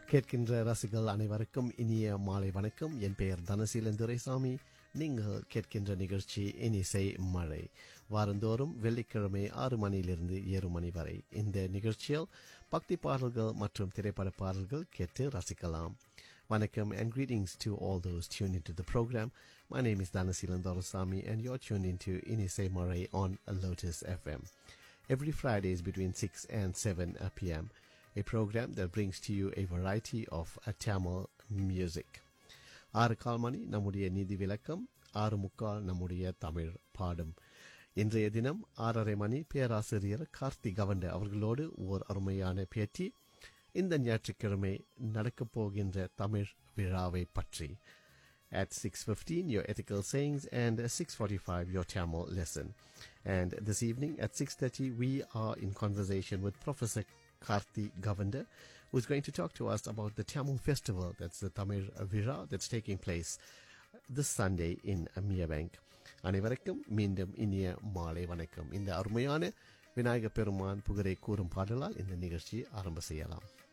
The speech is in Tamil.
கேட்கின்ற ரசிகர்கள் அனைவருக்கும் இனிய மாலை வணக்கம் என் பெயர் தனசீலன் துரைசாமி நீங்கள் கேட்கின்ற நிகழ்ச்சி இனிசை மழை வாரந்தோறும் வெள்ளிக்கிழமை ஆறு மணியிலிருந்து ஏழு மணி வரை இந்த நிகழ்ச்சியில் பக்தி பாடல்கள் மற்றும் திரைப்பட பாடல்கள் கேட்டு ரசிக்கலாம் வணக்கம் and greetings to all those tuned into the program. My name is Dhanasilan Dorosami and you're tuned into Inisei Mare on Lotus FM. Every Fridays between 6 and 7 p.m. A program that brings to you a variety of uh, Tamil music. ஆறு கால் மணி நம்முடைய நீதி விளக்கம் ஆறு முக்கால் நம்முடைய தமிழ் பாடும் இன்றைய தினம் ஆறரை மணி பேராசிரியர் கார்த்தி கவண்ட அவர்களோடு ஓர் அருமையான பேட்டி இந்த ஞாயிற்றுக்கிழமை நடக்கப் போகின்ற தமிழ் விழாவை பற்றி at 6.15 your ethical sayings and 6.45 your Tamil lesson. And this evening at 6.30 we are in conversation with Professor Karthi Govender who is going to talk to us about the Tamil festival, that's the Tamil Vira that's taking place this Sunday in Miyabank. அனைவருக்கும் மீண்டும் இனிய மாலை வணக்கம் இந்த அருமையான விநாயக பெருமான் புகரை கூறும் பாடலால் இந்த நிகழ்ச்சியை ஆரம்ப செய்யலாம்